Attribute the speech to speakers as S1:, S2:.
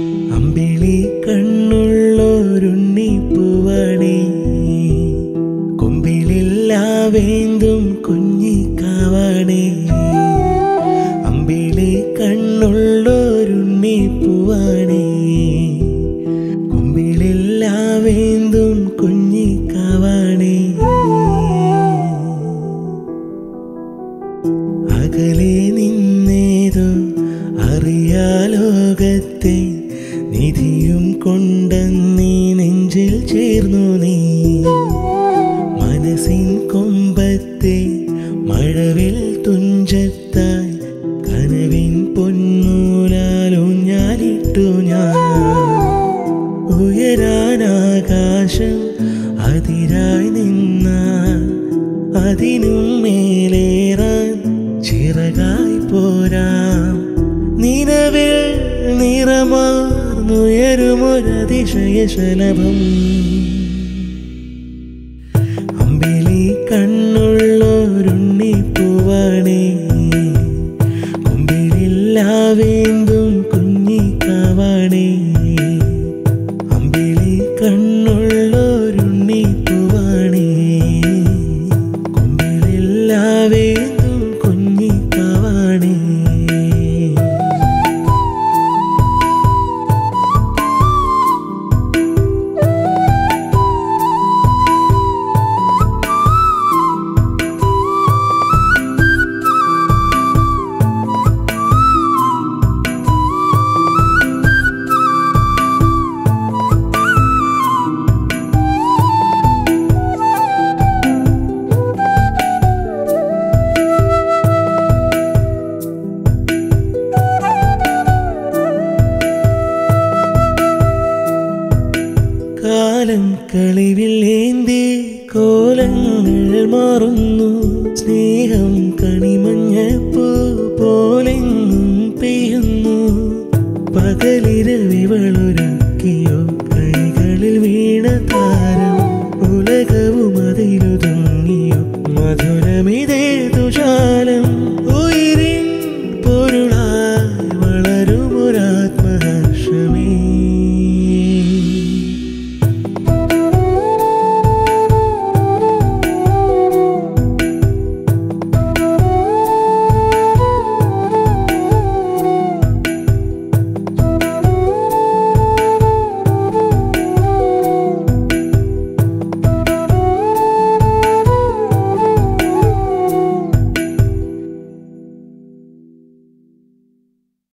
S1: അമ്പിളി കണ്ണുള്ളോരുണ്ണി പൂവാണേ കൊമ്പിലില്ലാവേന്തും കുഞ്ഞിക്കാവാണേ അമ്പിളി കണ്ണുള്ളോരുണ്ണി പൂവാണേ കൊമ്പിലില്ലാവേന്തും കുഞ്ഞിക്കാവാണേ അകലെ നിന്നേതോ അറിയാലോകത്തെ നിധിയും കൊണ്ടെന്നീ നെഞ്ചിൽ ചേർന്നു നീ മനസ്സിൻ കൊമ്പത്തെ മഴവിൽ തുഞ്ചത്തായി കനവിൻ പൊന്നൂലാലൂഞ്ഞാലിട്ടു ഞാൻ ഉയരാനാകാശം അതിരായി നിന്ന അതിനും മേലേറാൻ ചിറകായി പോരാം നിലവിൽ നിറമാർന്നുയരുമൊരതിശയ ശലഭം അമ്പിളി കണ്ണുള്ളോരുണ്ണി പൂവാണേ കൊമ്പിലില്ലാവേന്തും കുഞ്ഞിക്കാവാണേ അമ്പിളി കണ്ണുള്ളോരുണ്ണി പൂവാണേ കൊമ്പിലില്ലാവേന്തും കുഞ്ഞിക്കാവാണേ കാലം കളിവിൽ ഏന്തി കോലങ്ങൾ മാറുന്നു സ്നേഹം കണിമഞ്ഞപ്പൂ പോലെങ്ങും പെയ്യുന്നു പകലിരവിവളൊരുക്കിയോ കൈകളിൽ വീണ താരം ഉലകവും അതിലുതുങ്ങിയോ മധുരമിതേ തുഷാലം